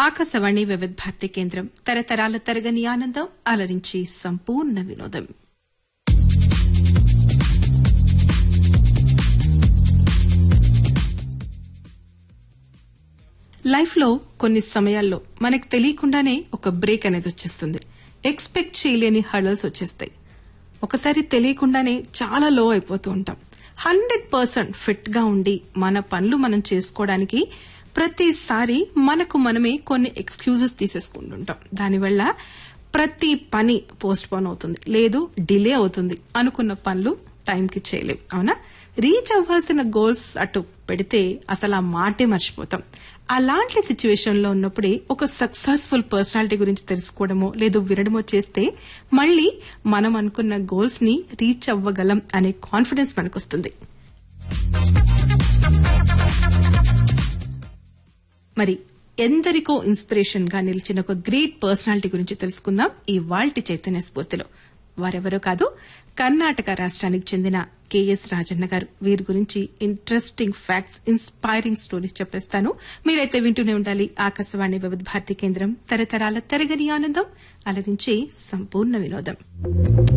ఆకాశవాణి వివిధ భారతి కేంద్రం తరతరాల తరగని ఆనందం అలరించి సంపూర్ణ వినోదం లైఫ్ లో కొన్ని సమయాల్లో మనకు తెలియకుండానే ఒక బ్రేక్ అనేది వచ్చేస్తుంది ఎక్స్పెక్ట్ చేయలేని హడల్స్ వచ్చేస్తాయి ఒకసారి తెలియకుండానే చాలా లో అయిపోతూ ఉంటాం హండ్రెడ్ పర్సెంట్ ఫిట్ గా ఉండి మన పనులు మనం చేసుకోవడానికి ప్రతిసారి మనకు మనమే కొన్ని ఎక్స్క్యూజెస్ తీసేసుకుంటుంటాం దానివల్ల ప్రతి పని పోస్ట్ పోన్ అవుతుంది లేదు డిలే అవుతుంది అనుకున్న పనులు టైంకి చేయలేం అవునా రీచ్ అవ్వాల్సిన గోల్స్ అటు పెడితే అసలు ఆ మాటే మర్చిపోతాం అలాంటి సిచ్యువేషన్ లో ఉన్నప్పుడే ఒక సక్సెస్ఫుల్ పర్సనాలిటీ గురించి తెలుసుకోవడమో లేదు వినడమో చేస్తే మళ్ళీ మనం అనుకున్న గోల్స్ ని రీచ్ అవ్వగలం అనే కాన్ఫిడెన్స్ మనకొస్తుంది మరి ఎందరికో ఇన్స్పిరేషన్ గా నిలిచిన ఒక గ్రేట్ పర్సనాలిటీ గురించి తెలుసుకుందాం ఈ వాల్టి చైతన్య స్ఫూర్తిలో వారెవరో కాదు కర్ణాటక రాష్ట్రానికి చెందిన కెఎస్ రాజన్న గారు వీరి గురించి ఇంట్రెస్టింగ్ ఫ్యాక్ట్స్ ఇన్స్పైరింగ్ స్టోరీస్ చెప్పేస్తాను మీరైతే వింటూనే ఉండాలి ఆకాశవాణి వివిధ భారతి కేంద్రం తరతరాల తరగని ఆనందం అలరించి సంపూర్ణ వినోదం